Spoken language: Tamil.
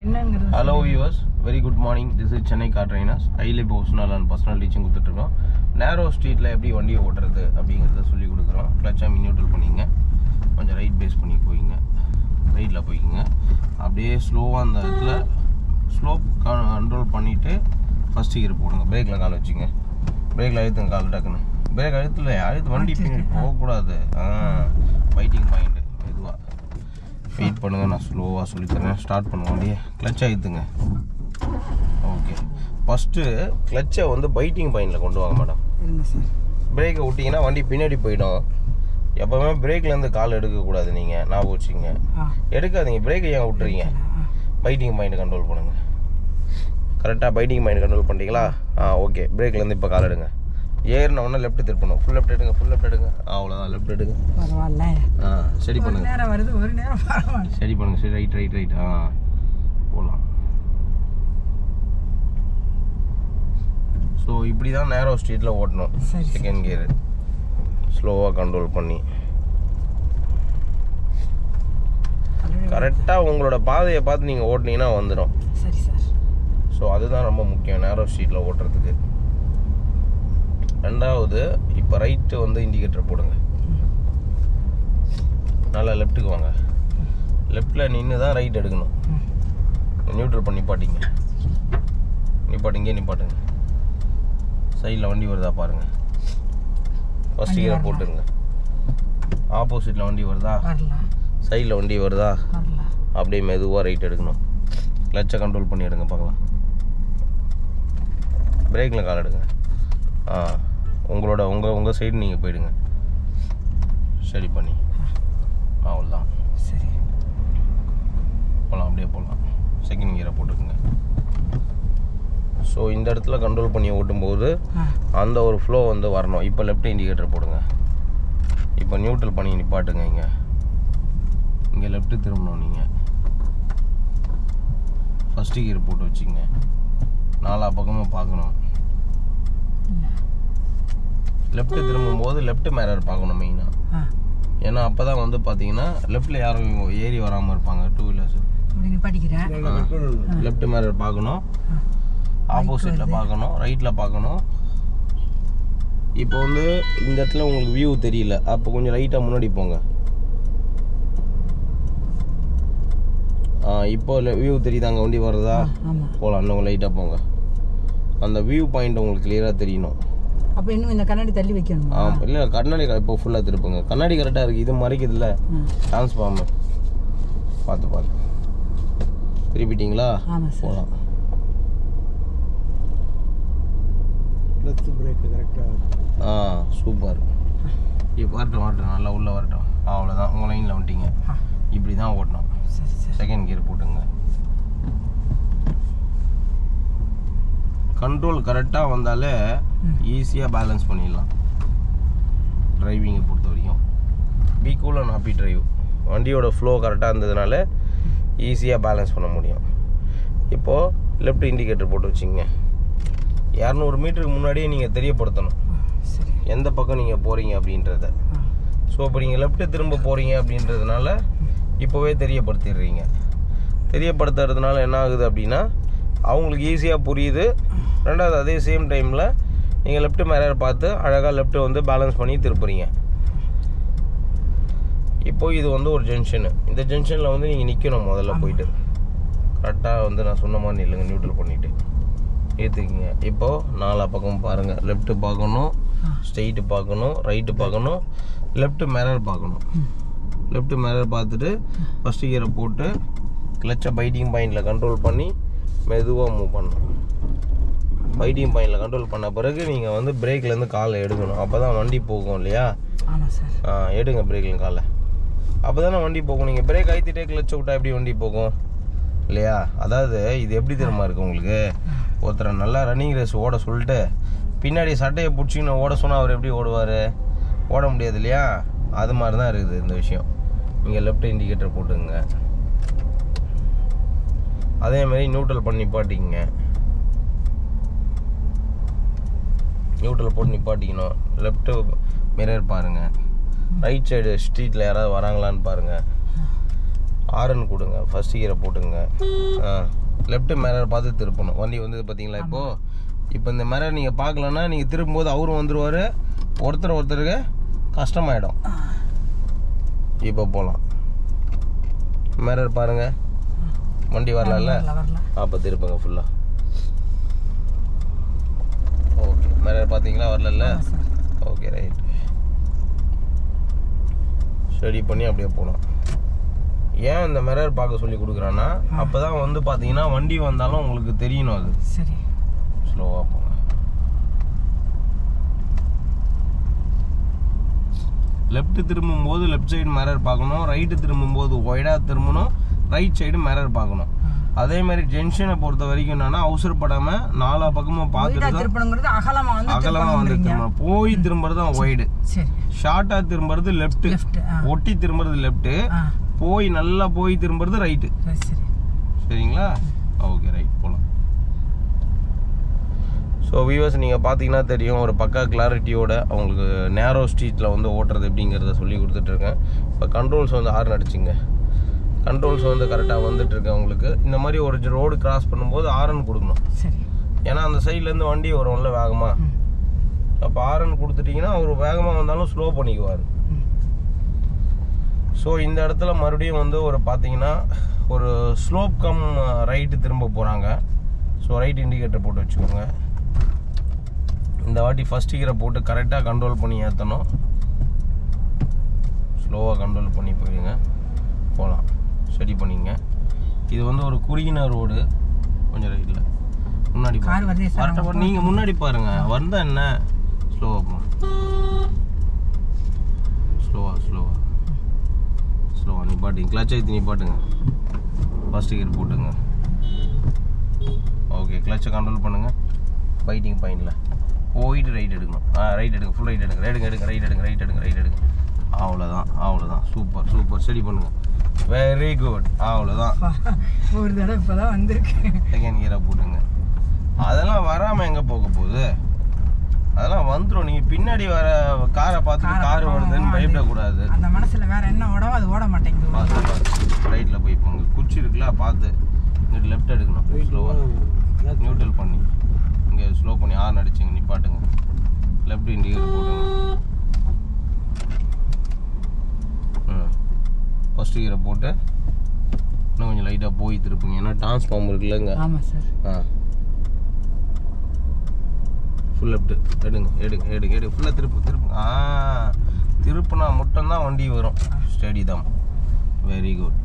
என்னங்கிறது hello viewers very good morning this is Chennai car trainers highly personal and personal teaching கொடுத்துட்ருக்கோம் நேரோ ஸ்ட்ரீட்டில் எப்படி வண்டியை ஓட்டுறது அப்படிங்கிறத சொல்லி கொடுக்குறோம் கிளச்சாக நியூட்ரல் பண்ணிங்க கொஞ்சம் ரைட் பேஸ் பண்ணி போயிங்க ரைட்டில் போய்க்குங்க அப்படியே ஸ்லோவாக அந்த இடத்துல ஸ்லோப் கண்ட்ரோல் பண்ணிவிட்டு ஃபஸ்ட் கியர் போடுங்க பிரேக்கில் கால் வச்சுங்க பிரேக்கில் அழுத்துங்க கால் டக்குன்னு பிரேக் அழுத்துல அழுத்து வண்டி பின்னாடி போகக்கூடாது ஆ ஃபைட்டிங் பாயிண்ட் மெதுவாக வெயிட் பண்ணுங்க நான் ஸ்லோவாக சொல்லித்தரேன் ஸ்டார்ட் பண்ணுவோம் அப்படியே கிளச் அழுத்துங்க ஓகே ஃபஸ்ட்டு கிளச்சை வந்து பைட்டிங் பாயிண்டில் கொண்டு வாங்க மேடம் இருங்க சார் பிரேக்கை விட்டிங்கன்னா வண்டி பின்னாடி போயிடும் எப்போவுமே பிரேக்லேருந்து கால் எடுக்கக்கூடாது நீங்கள் ஞாபகம் வச்சுங்க ஆ எடுக்காதீங்க பிரேக்கை ஏன் விட்டுறீங்க பைட்டிங் பாயிண்ட் கண்ட்ரோல் பண்ணுங்க கரெக்டாக பைட்டிங் பாயிண்ட் கண்ட்ரோல் பண்ணிட்டீங்களா ஆ ஓகே பிரேக்லேருந்து இப்போ கால் எடுங்க ஏறின உடனே லெஃப்ட் திருப்பணும் ஃபுல் லெஃப்ட் எடுங்க ஃபுல் லெஃப்ட் எடுங்க அவ்வளோதான் லெஃப்ட் எடுங்க பரவாயில்ல ஆ சரி ஒரு பண்ணுங்க நேரம் வருது ஒரு நேரம் பரவாயில்ல சரி பண்ணுங்க சரி ரைட் ரைட் ரைட் ஆ போகலாம் ஸோ இப்படி தான் நேரோ ஸ்ட்ரீட்டில் ஓட்டணும் சரி. செகண்ட் கியர் ஸ்லோவாக கண்ட்ரோல் பண்ணி Already கரெக்டாக உங்களோட பாதையை பார்த்து நீங்கள் ஓட்டுனீங்கன்னா வந்துடும் சரி சார் ஸோ அதுதான் ரொம்ப முக்கியம் நேரோ ஸ்ட்ரீட்டில் ஓட்டுறதுக்கு ரெண்டாவது இப்போ ரைட்டு வந்து இண்டிகேட்டர் போடுங்க நல்லா லெஃப்ட்டுக்கு வாங்க லெஃப்ட்டில் நின்று தான் ரைட் எடுக்கணும் நியூட்ரல் பண்ணி நிப்பாட்டிங்க நிப்பாட்டிங்க நிப்பாட்டுங்க சைடில் வண்டி வருதா பாருங்கள் ஃபஸ்ட் வண்டி கியரை வரலாம். போட்டுருங்க ஆப்போசிட்டில் வண்டி வருதா வரலாம் சைடில் வண்டி வருதா வரலாம் அப்படியே மெதுவாக ரைட் எடுக்கணும் கிளச்சை கண்ட்ரோல் பண்ணி எடுங்க பார்க்கலாம் பிரேக்கில் கால் எடுங்க ஆ உங்களோட உங்கள் உங்கள் சைடு நீங்கள் போயிடுங்க சரி பண்ணி அவ்வளோதான் சரி போகலாம் அப்படியே போகலாம் செகண்ட் கியரை போட்டுக்குங்க ஸோ இந்த இடத்துல கண்ட்ரோல் பண்ணி ஓட்டும்போது ஆ அந்த ஒரு ஃப்ளோ வந்து வரணும் இப்போ லெஃப்ட் இண்டிகேட்டர் போடுங்க இப்போ நியூட்ரல் பண்ணி நிப்பாட்டுங்க இங்கே இங்கே லெஃப்ட்டு திரும்பணும் நீங்கள் ஃபஸ்ட்டு கியர் போட்டு வச்சுங்க நாலா பக்கமும் பார்க்கணும் இல்லை லெஃப்ட் திரும்பும்போது லெஃப்ட் மேரர் பார்க்கணும் மெயினாக ஆ ஏன்னா அப்போ தான் வந்து பார்த்தீங்கன்னா லெஃப்ட்டில் யாரும் இவங்க ஏறி வராமல் இருப்பாங்க டூ வீலர்ஸ் இப்படி நிப்பாட்டிக்கிறேன் லெஃப்ட் மேரர் பார்க்கணும் ஆப்போசிட்டில் பார்க்கணும் ரைட்டில் பார்க்கணும் இப்போ வந்து இந்த இடத்துல உங்களுக்கு வியூ தெரியல அப்போ கொஞ்சம் ரைட்டாக முன்னாடி போங்க ஆ இப்போ வியூ தெரியுதாங்க வண்டி வருதா ஆமாம் போகலாம் இன்னும் லைட்டாக போங்க அந்த வியூ பாயிண்ட் உங்களுக்கு கிளியராக தெரியணும் அப்போ இன்னும் இந்த கண்ணாடி தள்ளி வைக்கணுமா ஆ இல்லை கண்ணாடி இப்போ ஃபுல்லாக திருப்புங்க கண்ணாடி கரெக்டாக இருக்குது இது மறைக்குதுல்ல ம் டிரான்ஸ்ஃபார்மர் பார்த்து பார்த்து திருப்பிட்டீங்களா ஆமாம் சார் போகலாம் கிளச் பிரேக் கரெக்டாக ஆ சூப்பர் இப்போ வரட்டும் வரட்டும் நல்லா உள்ளே வரட்டும் அவ்வளோதான் உங்கள் லைனில் வந்துட்டீங்க ஆ இப்படி தான் ஓட்டணும் சரி சார் செகண்ட் கியர் போட்டுங்க கண்ட்ரோல் கரெக்டாக வந்தாலே ம். ஈஸியாக பேலன்ஸ் பண்ணிடலாம் டிரைவிங்கை பொறுத்த வரைக்கும் be cool and happy drive வண்டியோட ஃப்ளோ கரெக்டாக இருந்ததுனால ஈஸியாக பேலன்ஸ் பண்ண முடியும் இப்போது லெஃப்ட் இண்டிகேட்டர் போட்டு வச்சிங்க இரநூறு மீட்டருக்கு முன்னாடியே நீங்கள் தெரியப்படுத்தணும் ஆ, சரி எந்த பக்கம் நீங்கள் போகிறீங்க அப்படின்றத ஆ ஸோ இப்போ நீங்கள் லெஃப்ட்டு திரும்ப போகிறீங்க அப்படின்றதுனால இப்போவே தெரியப்படுத்திடுறீங்க தெரியப்படுத்துறதுனால என்ன ஆகுது அப்படின்னா அவங்களுக்கு ஈஸியாக புரியுது ரெண்டாவது அதே சேம் டைமில் நீங்கள் லெஃப்ட் மேரர் பார்த்து அழகாக லெஃப்ட் வந்து பேலன்ஸ் பண்ணி திருப்புறீங்க இப்போ இது வந்து ஒரு ஜங்ஷனு இந்த ஜங்ஷனில் வந்து நீங்கள் நிற்கணும் முதல்ல போயிட்டு கரெக்டாக வந்து நான் சொன்ன மாதிரி நில்லுங்க நியூட்ரல் பண்ணிவிட்டு ஏற்றுக்கிங்க இப்போது நாலா பக்கம் பாருங்கள் லெஃப்ட்டு பார்க்கணும் ஆ. ஸ்ட்ரெயிட்டு பார்க்கணும் ரைட்டு பார்க்கணும் லெஃப்ட் மிரர் பார்க்கணும் லெஃப்ட் மிரர் பார்த்துட்டு ஃபஸ்ட்டு கியரை போட்டு கிளச்சை பைட்டிங் பாயிண்டில் கண்ட்ரோல் பண்ணி மெதுவாக மூவ் பண்ணணும் பைட்டிங் பாயிண்டில் கண்ட்ரோல் பண்ண பிறகு நீங்கள் வந்து பிரேக்லேருந்து காலை எடுக்கணும் அப்போ தான் வண்டி போகும் இல்லையா ஆமாம் சார் ஆ எடுங்க பிரேக்கில் காலை அப்போ தானே வண்டி போகும் நீங்கள் பிரேக் அழுத்திட்டே கிளச்சை விட்டா எப்படி வண்டி போகும் இல்லையா அதாவது இது எப்படி தெரியுமா இருக்கு உங்களுக்கு ஒருத்தரை நல்லா ரன்னிங் ரேஸ் ஓட சொல்லிட்டு பின்னாடி சட்டையை பிடிச்சின்னு ஓட சொன்னால் அவர் எப்படி ஓடுவார் ஓட முடியாது இல்லையா அது மாதிரி தான் இருக்குது இந்த விஷயம் நீங்கள் லெஃப்ட் இண்டிகேட்டர் போட்டுங்க அதே மாதிரி நியூட்ரல் பண்ணி நிப்பாட்டிங்க நியூட்ரல் போட்டு நிப்பாட்டிக்கணும் லெஃப்ட்டு மிரர் பாருங்கள் ரைட் சைடு ஸ்ட்ரீட்டில் யாராவது வராங்களான்னு பாருங்கள் ஆரன் கொடுங்க ஃபர்ஸ்ட் கியரை போட்டுங்க ஆ லெஃப்ட் மிரர் பார்த்து திருப்பணும் வண்டி வந்து பார்த்தீங்களா இப்போது இப்போ இந்த மிரர் நீங்கள் பார்க்கலன்னா நீங்கள் திரும்பும்போது அவரும் வந்துருவார் ஒருத்தர் ஒருத்தருக்கு கஷ்டமாயிடும் இப்போ போகலாம் மிரர் பாருங்கள் வண்டி வரலாம்ல வரல வரல அப்போ திருப்புங்க ஃபுல்லாக ஓகே மிரர் பார்த்தீங்களா வரலல்ல ஆமா சார் ஓகே ரைட் ஸ்டடி பண்ணி அப்படியே போகலாம் ஏன் இந்த மிரர் பார்க்க சொல்லி கொடுக்குறான்னா அப்போ தான் வந்து பார்த்தீங்கன்னா வண்டி வந்தாலும் உங்களுக்கு தெரியணும் அது சரி ஸ்லோவாக போங்க லெஃப்ட் திரும்பும்போது லெஃப்ட் சைடு மிரர் பார்க்கணும் ரைட்டு திரும்பும்போது ஒய்டாக திரும்பணும் ரைட் சைடு மிரர் பார்க்கணும் அதே மாதிரி ஜென்ஷனை பொறுத்த வரைக்கும் என்னன்னா அவசரப்படாம நாலா பக்கமும் ஒயிட்டா பார்த்துட்டு தான் திருப்பணுங்கிறது அகலமா வந்து அகலமா வந்து திருப்பணுங்கிறீங்க. திரும்பணும் போய் திரும்புறது தான் ஒய்டு சரி ஷார்ட்டா திரும்புறது லெஃப்ட் லெஃப்ட் ஆ ஒட்டி திரும்புறது லெஃப்ட் ஆ போய் நல்லா போய் திரும்புறது ரைட்டு சரி சரி சரிங்களா ஓகே ரைட் போகலாம் ஸோ வியூவர்ஸ் நீங்கள் பார்த்தீங்கன்னா தெரியும் ஒரு பக்கா கிளாரிட்டியோட அவங்களுக்கு நேரோ ஸ்ட்ரீட்டில் வந்து ஓட்டுறது எப்படிங்கிறத சொல்லி கொடுத்துட்ருக்கேன் இப்போ கண்ட்ரோல்ஸ் வந்து ஆர்ன் அடிச்சிங்க கண்ட்ரோல்ஸ் வந்து கரெக்டாக வந்துட்டுருக்கு உங்களுக்கு இந்த மாதிரி ஒரு ரோடு கிராஸ் பண்ணும்போது ஆரன் கொடுக்கணும் சரி ஏன்னா அந்த சைட்லேருந்து வண்டி வரும்ல வேகமாக ம் அப்போ ஆரன் கொடுத்துட்டிங்கன்னா அவர் வேகமாக வந்தாலும் ஸ்லோ பண்ணிக்குவார் ம் ஸோ இந்த இடத்துல மறுபடியும் வந்து ஒரு பார்த்தீங்கன்னா ஒரு ஸ்லோப் கம் ரைட்டு திரும்ப போகிறாங்க ஸோ ரைட் இண்டிகேட்டர் போட்டு வச்சுக்கோங்க இந்த வாட்டி ஃபஸ்ட் கீரை போட்டு கரெக்டாக கண்ட்ரோல் பண்ணி ஏற்றணும் ஸ்லோவாக கண்ட்ரோல் பண்ணி போயிடுங்க போகலாம் ஸ்டடி பண்ணிங்க இது வந்து ஒரு குறுகின ரோடு கொஞ்சம் ரைட்டில் முன்னாடி Car வருதே சார், கரெக்டாக நம்ம நீங்கள் முன்னாடி பாருங்க வந்தா என்ன ஸ்லோவாக போகணும் ஸ்லோவா ஸ்லோவா ஸ்லோவா நிப்பாட்டுங்க கிளச் ஐத்தி நிப்பாட்டுங்க ஃபர்ஸ்ட் கியர் போட்டுங்க ஓகே கிளச்சை கண்ட்ரோல் பண்ணுங்க பைட்டிங் பாயிண்டில் போயிட்டு ரைட் எடுக்கணும் ஆ ரைட் எடுங்க ஃபுல் ரைட் எடுங்க ரைட் எடுங்க ரைட் எடுங்க ரைட் எடுங்க ரைட் எடுங்க அவ்வளோதான் அவ்வளோதான் சூப்பர் சூப்பர் ஸ்டடி பண்ணுங்க வெரி குட் அவ்வளோதான் அப்பா, ஒரு தடவை இப்பதான் வந்திருக்கு செகண்ட் கியரை போட்டுங்க அதெல்லாம் வராமல் எங்கே போக போகுது அதெல்லாம் வந்துடும் நீங்கள் பின்னாடி வர காரை பார்த்துட்டு கார் வருதுன்னு பயப்படக்கூடாது அந்த மனசுல வேற என்ன ஓடவோ அது ஓட மாட்டேங்குது பார்த்து ரைட்டில் போய் போங்க குச்சி இருக்குல்ல பார்த்து இங்கிட்டு லெஃப்ட் எடுக்கணும் ஸ்லோவாக நியூட்ரல் பண்ணி இங்கே ஸ்லோ பண்ணி ஆர்ன் அடிச்சுங்க நிப்பாட்டுங்க லெஃப்ட் இண்டிகேட்டர் போட்டுங்க ம் ஃபஸ்ட்டு கீரை போட்டு இன்னும் கொஞ்சம் லைட்டாக போய் திருப்புங்க ஏன்னா டிரான்ஸ்ஃபார்ம் இருக்குல்லங்க ஆமா சார் ஆ ஃபுல் லெஃப்ட் எடுங்க எடுங்க எடுங்க எடுங்க ஃபுல்லாக திருப்பு திருப்புங்க ஆ திருப்புனா மட்டும்தான் வண்டி வரும் ஸ்டடி தான் வெரி குட்